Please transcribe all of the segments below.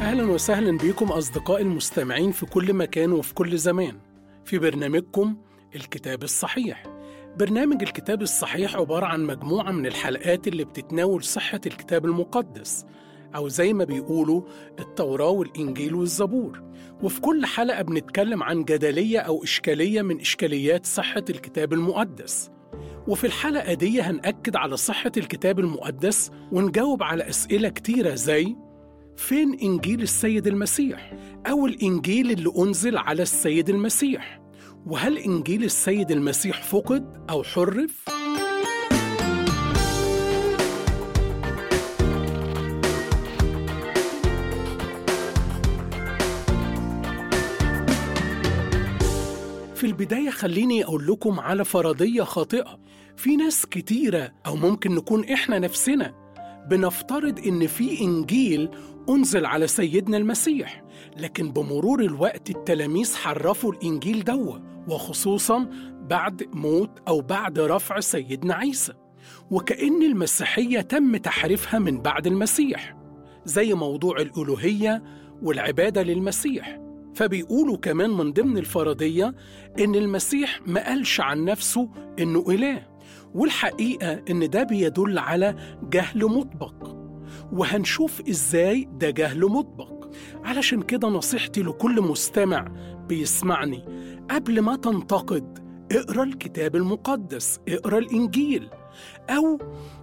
أهلا وسهلا بكم أصدقائي المستمعين في كل مكان وفي كل زمان في برنامجكم الكتاب الصحيح برنامج الكتاب الصحيح عبارة عن مجموعة من الحلقات اللي بتتناول صحة الكتاب المقدس أو زي ما بيقولوا التوراة والإنجيل والزبور وفي كل حلقة بنتكلم عن جدلية أو إشكالية من إشكاليات صحة الكتاب المقدس وفي الحلقة دي هنأكد على صحة الكتاب المقدس ونجاوب على أسئلة كتيرة زي فين إنجيل السيد المسيح؟ أو الإنجيل اللي أنزل على السيد المسيح؟ وهل إنجيل السيد المسيح فقد أو حرف؟ في البداية خليني أقول لكم على فرضية خاطئة في ناس كتيرة أو ممكن نكون إحنا نفسنا بنفترض إن في إنجيل أنزل على سيدنا المسيح لكن بمرور الوقت التلاميذ حرفوا الإنجيل دوا وخصوصا بعد موت أو بعد رفع سيدنا عيسى وكأن المسيحية تم تحريفها من بعد المسيح زي موضوع الألوهية والعبادة للمسيح فبيقولوا كمان من ضمن الفرضية إن المسيح ما قالش عن نفسه إنه إله والحقيقة إن ده بيدل على جهل مطبق وهنشوف إزاي ده جهل مطبق علشان كده نصيحتي لكل مستمع بيسمعني قبل ما تنتقد اقرا الكتاب المقدس اقرا الإنجيل أو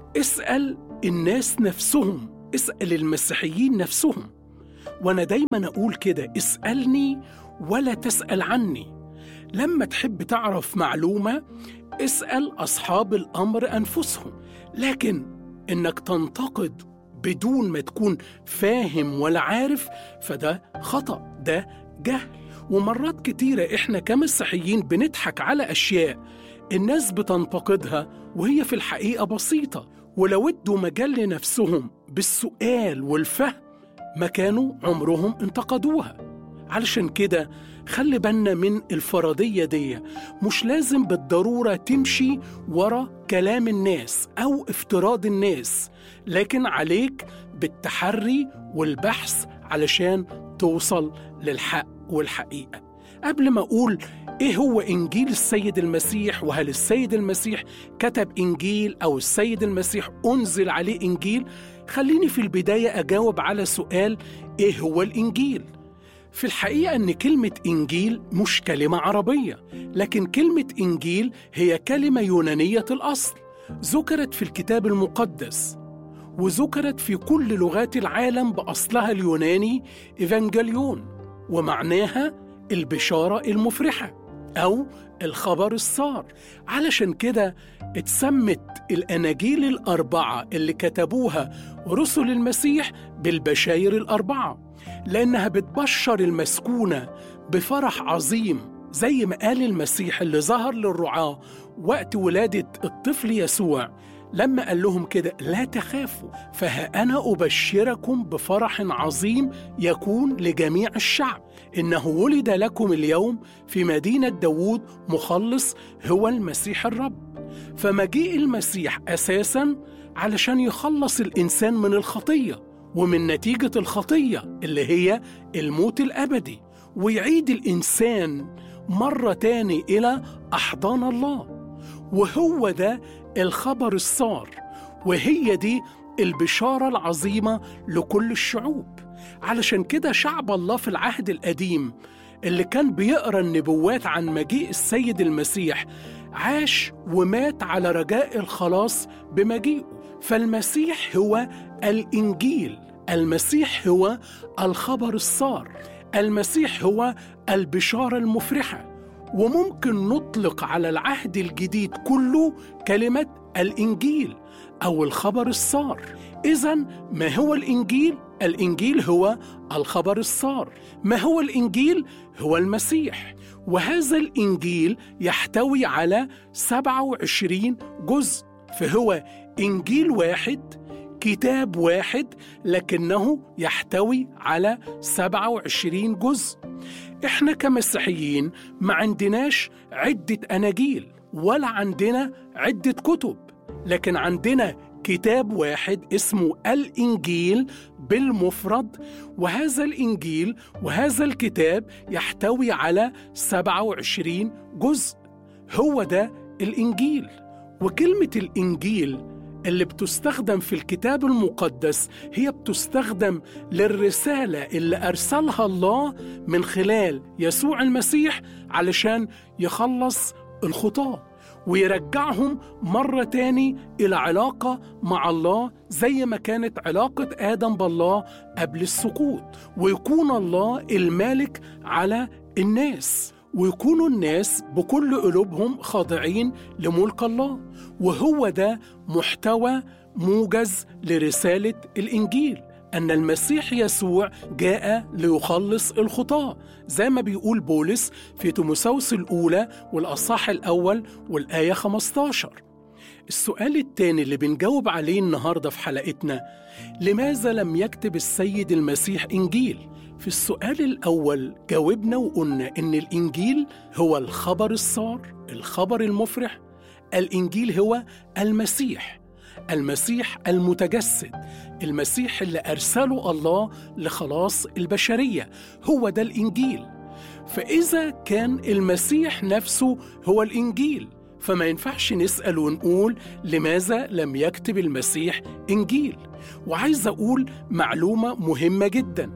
اسأل الناس نفسهم اسأل المسيحيين نفسهم وأنا دايما أقول كده اسألني ولا تسأل عني لما تحب تعرف معلومة اسأل أصحاب الأمر أنفسهم لكن إنك تنتقد بدون ما تكون فاهم ولا عارف فده خطأ ده جهل ومرات كتيرة إحنا كمسيحيين بنضحك على أشياء الناس بتنتقدها وهي في الحقيقة بسيطة ولو ادوا مجال لنفسهم بالسؤال والفهم ما كانوا عمرهم انتقدوها علشان كده خلي بالنا من الفرضية دي مش لازم بالضرورة تمشي ورا كلام الناس أو افتراض الناس لكن عليك بالتحري والبحث علشان توصل للحق والحقيقة قبل ما أقول إيه هو إنجيل السيد المسيح وهل السيد المسيح كتب إنجيل أو السيد المسيح أنزل عليه إنجيل خليني في البداية أجاوب على سؤال إيه هو الإنجيل؟ في الحقيقة إن كلمة إنجيل مش كلمة عربية، لكن كلمة إنجيل هي كلمة يونانية الأصل، ذكرت في الكتاب المقدس، وذكرت في كل لغات العالم بأصلها اليوناني إيفانجليون، ومعناها البشارة المفرحة أو الخبر السار، علشان كده اتسمت الأناجيل الأربعة اللي كتبوها رسل المسيح بالبشاير الأربعة لأنها بتبشر المسكونة بفرح عظيم زي ما قال المسيح اللي ظهر للرعاة وقت ولادة الطفل يسوع لما قال لهم كده لا تخافوا فها أنا أبشركم بفرح عظيم يكون لجميع الشعب إنه ولد لكم اليوم في مدينة داوود مخلص هو المسيح الرب فمجيء المسيح أساسا علشان يخلص الإنسان من الخطية ومن نتيجة الخطية اللي هي الموت الأبدي ويعيد الإنسان مرة تاني إلى أحضان الله وهو ده الخبر السار وهي دي البشارة العظيمة لكل الشعوب علشان كده شعب الله في العهد القديم اللي كان بيقرا النبوات عن مجيء السيد المسيح عاش ومات على رجاء الخلاص بمجيئه فالمسيح هو الانجيل المسيح هو الخبر السار المسيح هو البشاره المفرحه وممكن نطلق على العهد الجديد كله كلمه الانجيل او الخبر السار اذا ما هو الانجيل الانجيل هو الخبر السار ما هو الانجيل هو المسيح وهذا الانجيل يحتوي على 27 جزء فهو انجيل واحد كتاب واحد لكنه يحتوي على 27 جزء احنا كمسيحيين ما عندناش عدة أناجيل ولا عندنا عدة كتب لكن عندنا كتاب واحد اسمه الإنجيل بالمفرد وهذا الإنجيل وهذا الكتاب يحتوي على 27 جزء هو ده الإنجيل وكلمة الإنجيل اللي بتستخدم في الكتاب المقدس هي بتستخدم للرسالة اللي أرسلها الله من خلال يسوع المسيح علشان يخلص الخطاة ويرجعهم مرة تاني إلى علاقة مع الله زي ما كانت علاقة آدم بالله قبل السقوط ويكون الله المالك على الناس ويكونوا الناس بكل قلوبهم خاضعين لملك الله وهو ده محتوى موجز لرسالة الإنجيل أن المسيح يسوع جاء ليخلص الخطاة زي ما بيقول بولس في تيموثاوس الأولى والأصحاح الأول والآية 15 السؤال التاني اللي بنجاوب عليه النهاردة في حلقتنا لماذا لم يكتب السيد المسيح إنجيل؟ في السؤال الأول جاوبنا وقلنا إن الإنجيل هو الخبر السار الخبر المفرح الإنجيل هو المسيح المسيح المتجسد المسيح اللي أرسله الله لخلاص البشرية هو ده الإنجيل فإذا كان المسيح نفسه هو الإنجيل فما ينفعش نسأل ونقول لماذا لم يكتب المسيح إنجيل وعايز أقول معلومة مهمة جدا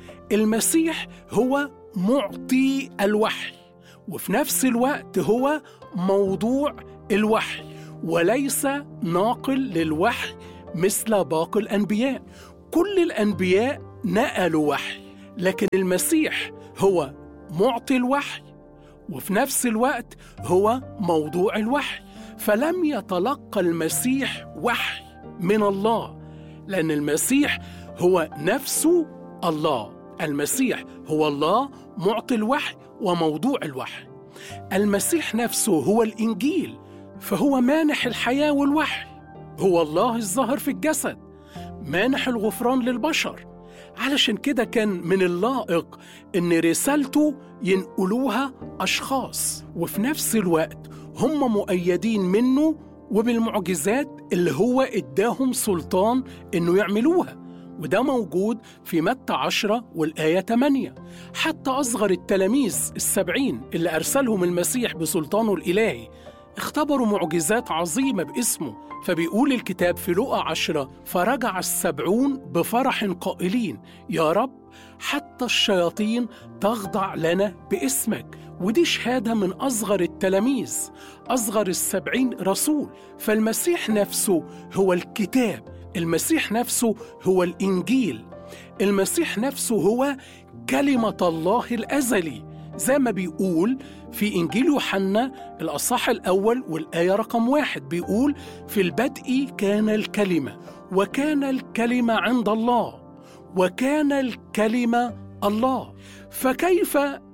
المسيح هو معطي الوحي وفي نفس الوقت هو موضوع الوحي وليس ناقل للوحي مثل باقي الانبياء كل الانبياء نقلوا وحي لكن المسيح هو معطي الوحي وفي نفس الوقت هو موضوع الوحي فلم يتلقى المسيح وحي من الله لان المسيح هو نفسه الله المسيح هو الله معطي الوحي وموضوع الوحي المسيح نفسه هو الانجيل فهو مانح الحياه والوحي هو الله الظاهر في الجسد مانح الغفران للبشر علشان كده كان من اللائق ان رسالته ينقلوها اشخاص وفي نفس الوقت هم مؤيدين منه وبالمعجزات اللي هو اداهم سلطان انه يعملوها وده موجود في متى عشرة والآية 8 حتى أصغر التلاميذ السبعين اللي أرسلهم المسيح بسلطانه الإلهي اختبروا معجزات عظيمة باسمه فبيقول الكتاب في لقى عشرة فرجع السبعون بفرح قائلين يا رب حتى الشياطين تخضع لنا باسمك ودي شهادة من أصغر التلاميذ أصغر السبعين رسول فالمسيح نفسه هو الكتاب المسيح نفسه هو الإنجيل المسيح نفسه هو كلمة الله الأزلي زي ما بيقول في إنجيل يوحنا الأصح الأول والآية رقم واحد بيقول في البدء كان الكلمة وكان الكلمة عند الله وكان الكلمة الله فكيف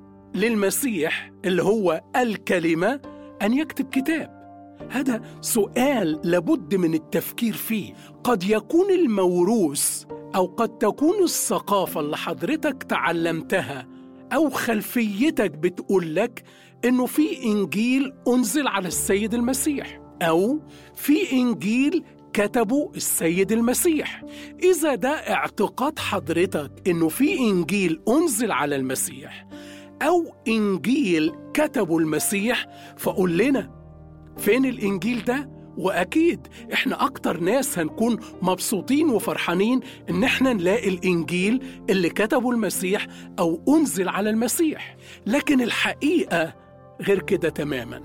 للمسيح اللي هو الكلمة أن يكتب كتاب هذا سؤال لابد من التفكير فيه قد يكون الموروث او قد تكون الثقافه اللي حضرتك تعلمتها او خلفيتك بتقول لك انه في انجيل انزل على السيد المسيح او في انجيل كتبه السيد المسيح اذا ده اعتقاد حضرتك انه في انجيل انزل على المسيح او انجيل كتبه المسيح فقول لنا فين الإنجيل ده؟ وأكيد إحنا أكتر ناس هنكون مبسوطين وفرحانين إن إحنا نلاقي الإنجيل اللي كتبه المسيح أو أنزل على المسيح لكن الحقيقة غير كده تماما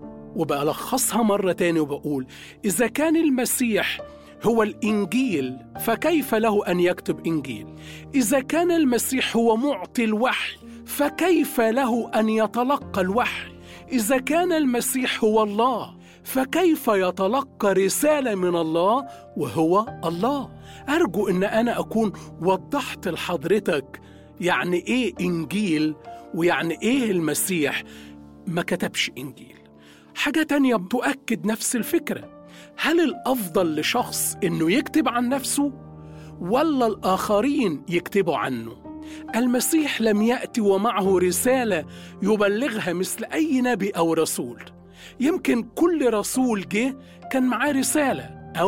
وبألخصها مرة تاني وبقول إذا كان المسيح هو الإنجيل فكيف له أن يكتب إنجيل؟ إذا كان المسيح هو معطي الوحي فكيف له أن يتلقى الوحي؟ اذا كان المسيح هو الله فكيف يتلقى رساله من الله وهو الله ارجو ان انا اكون وضحت لحضرتك يعني ايه انجيل ويعني ايه المسيح ما كتبش انجيل حاجه تانيه تؤكد نفس الفكره هل الافضل لشخص انه يكتب عن نفسه ولا الاخرين يكتبوا عنه المسيح لم ياتي ومعه رساله يبلغها مثل اي نبي او رسول يمكن كل رسول جه كان معاه رساله او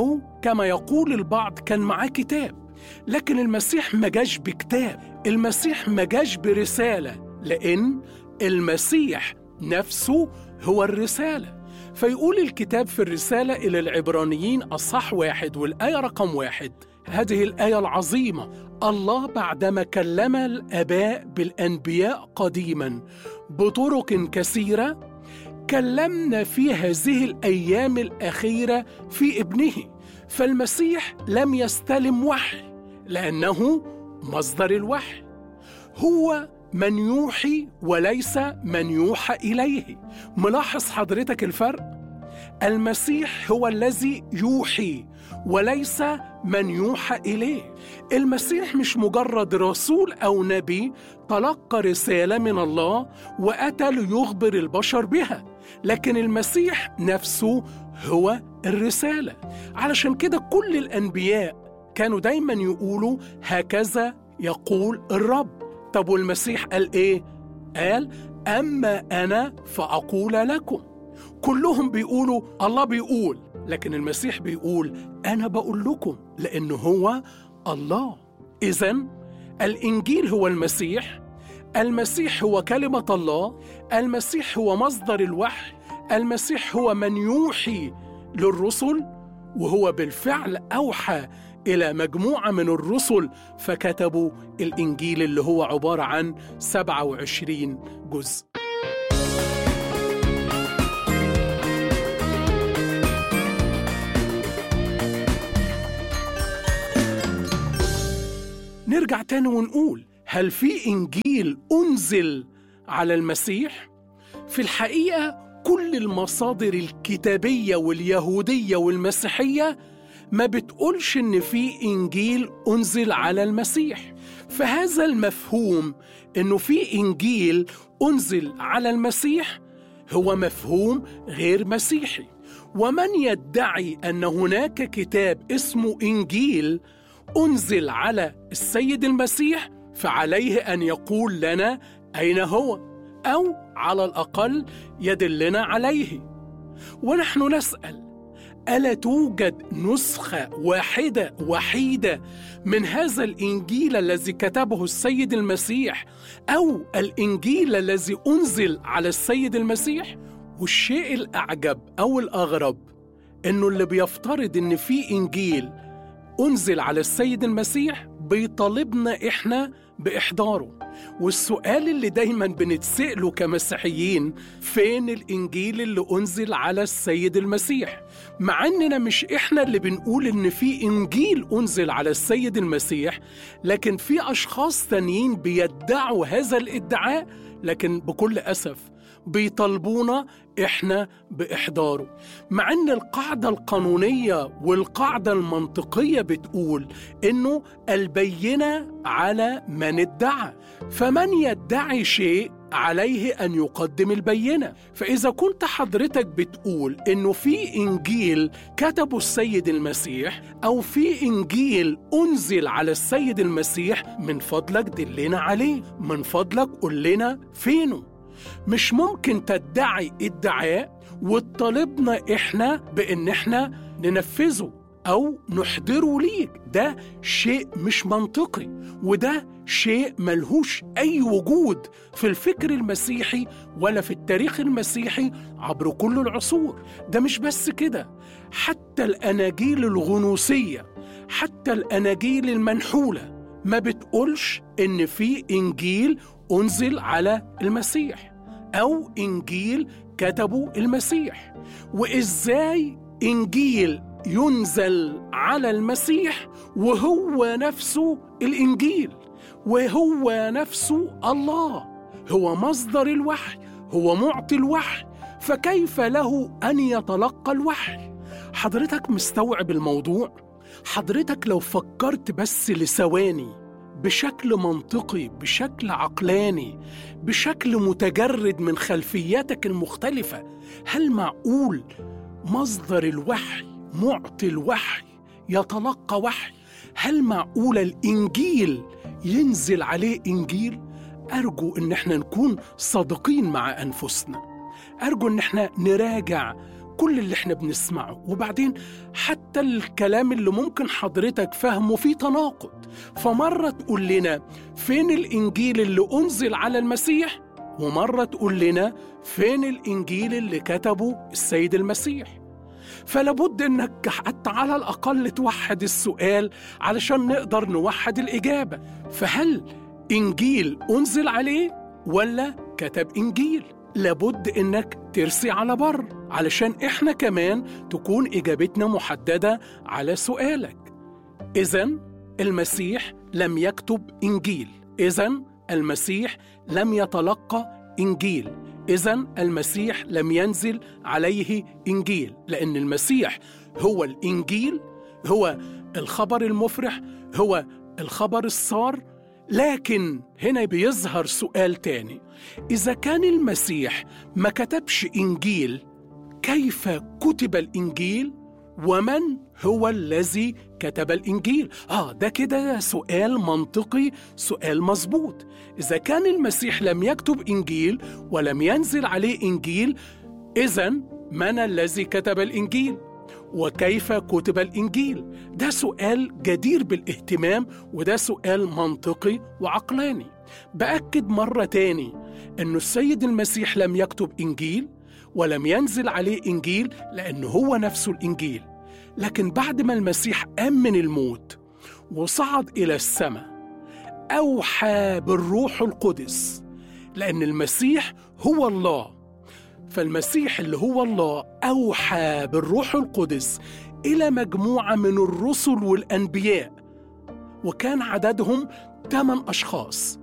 كما يقول البعض كان معاه كتاب لكن المسيح ما جاش بكتاب المسيح ما جاش برسالة لأن المسيح نفسه هو الرسالة فيقول الكتاب في الرسالة إلى العبرانيين أصح واحد والآية رقم واحد هذه الآية العظيمة الله بعدما كلم الآباء بالأنبياء قديما بطرق كثيرة كلمنا في هذه الأيام الأخيرة في ابنه فالمسيح لم يستلم وحي لأنه مصدر الوحي هو من يوحي وليس من يوحى إليه ملاحظ حضرتك الفرق؟ المسيح هو الذي يوحي وليس من يوحى إليه المسيح مش مجرد رسول أو نبي تلقى رسالة من الله وأتى ليخبر البشر بها لكن المسيح نفسه هو الرسالة علشان كده كل الأنبياء كانوا دايما يقولوا هكذا يقول الرب طب والمسيح قال ايه قال اما انا فاقول لكم كلهم بيقولوا الله بيقول لكن المسيح بيقول انا بقول لكم لانه هو الله اذا الانجيل هو المسيح المسيح هو كلمه الله المسيح هو مصدر الوحي المسيح هو من يوحي للرسل وهو بالفعل اوحى إلى مجموعة من الرسل فكتبوا الإنجيل اللي هو عبارة عن 27 جزء نرجع تاني ونقول هل في إنجيل أنزل على المسيح؟ في الحقيقة كل المصادر الكتابية واليهودية والمسيحية ما بتقولش إن في إنجيل أنزل على المسيح فهذا المفهوم إنه في إنجيل أنزل على المسيح هو مفهوم غير مسيحي ومن يدعي أن هناك كتاب اسمه إنجيل أنزل على السيد المسيح فعليه أن يقول لنا أين هو أو على الأقل يدلنا عليه ونحن نسأل الا توجد نسخه واحده وحيده من هذا الانجيل الذي كتبه السيد المسيح او الانجيل الذي انزل على السيد المسيح والشيء الاعجب او الاغرب انه اللي بيفترض ان في انجيل انزل على السيد المسيح بيطالبنا احنا باحضاره والسؤال اللي دايما بنتسأله كمسيحيين فين الإنجيل اللي أنزل على السيد المسيح مع أننا مش إحنا اللي بنقول إن في إنجيل أنزل على السيد المسيح لكن في أشخاص تانيين بيدعوا هذا الادعاء لكن بكل أسف بيطالبونا احنا باحضاره مع ان القاعده القانونيه والقاعده المنطقيه بتقول انه البينه على من ادعى فمن يدعي شيء عليه ان يقدم البينه فاذا كنت حضرتك بتقول انه في انجيل كتبه السيد المسيح او في انجيل انزل على السيد المسيح من فضلك دلنا عليه من فضلك قول لنا فينه مش ممكن تدعي ادعاء وتطالبنا احنا بان احنا ننفذه او نحضره ليك ده شيء مش منطقي وده شيء ملهوش اي وجود في الفكر المسيحي ولا في التاريخ المسيحي عبر كل العصور ده مش بس كده حتى الاناجيل الغنوصيه حتى الاناجيل المنحوله ما بتقولش ان في انجيل انزل على المسيح او انجيل كتبه المسيح وازاي انجيل ينزل على المسيح وهو نفسه الانجيل وهو نفسه الله هو مصدر الوحي هو معطي الوحي فكيف له ان يتلقى الوحي حضرتك مستوعب الموضوع حضرتك لو فكرت بس لثواني بشكل منطقي بشكل عقلاني بشكل متجرد من خلفياتك المختلفه هل معقول مصدر الوحي معطي الوحي يتلقى وحي هل معقول الانجيل ينزل عليه انجيل ارجو ان احنا نكون صادقين مع انفسنا ارجو ان احنا نراجع كل اللي احنا بنسمعه وبعدين حتى الكلام اللي ممكن حضرتك فهمه فيه تناقض فمرة تقول لنا فين الإنجيل اللي أنزل على المسيح ومرة تقول لنا فين الإنجيل اللي كتبه السيد المسيح فلابد انك حتى على الاقل توحد السؤال علشان نقدر نوحد الاجابه فهل انجيل انزل عليه ولا كتب انجيل لابد انك ترسي على بر علشان احنا كمان تكون اجابتنا محدده على سؤالك اذا المسيح لم يكتب انجيل اذا المسيح لم يتلقى انجيل اذا المسيح لم ينزل عليه انجيل لان المسيح هو الانجيل هو الخبر المفرح هو الخبر السار لكن هنا بيظهر سؤال تاني اذا كان المسيح ما كتبش انجيل كيف كتب الانجيل ومن هو الذي كتب الانجيل اه ده كده سؤال منطقي سؤال مظبوط اذا كان المسيح لم يكتب انجيل ولم ينزل عليه انجيل اذا من الذي كتب الانجيل وكيف كتب الانجيل ده سؤال جدير بالاهتمام وده سؤال منطقي وعقلاني باكد مره تاني انه السيد المسيح لم يكتب انجيل ولم ينزل عليه انجيل لانه هو نفسه الانجيل لكن بعد ما المسيح قام من الموت وصعد الى السماء اوحى بالروح القدس لان المسيح هو الله فالمسيح اللي هو الله اوحى بالروح القدس الى مجموعه من الرسل والانبياء وكان عددهم ثمان اشخاص